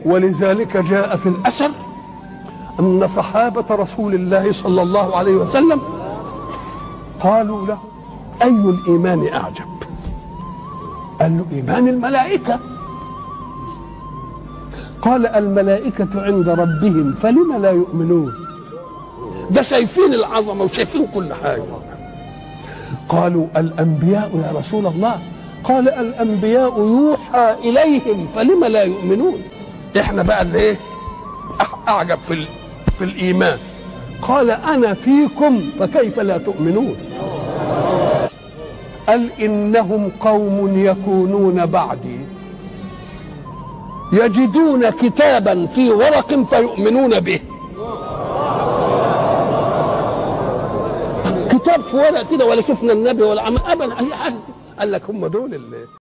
ولذلك جاء في الأثر أن صحابة رسول الله صلى الله عليه وسلم قالوا له أي الإيمان أعجب قال له إيمان الملائكة قال الملائكة عند ربهم فلم لا يؤمنون ده شايفين العظمة وشايفين كل حاجة قالوا الأنبياء يا رسول الله قال الأنبياء يوحى إليهم فلم لا يؤمنون إحنا بقى اللي إيه أعجب في ال... في الإيمان قال أنا فيكم فكيف لا تؤمنون قال إنهم قوم يكونون بعدي يجدون كتابا في ورق فيؤمنون به كتاب في ورق كده ولا شفنا النبي ولا عمل ابدا اي حاجه قال لك هم دول اللي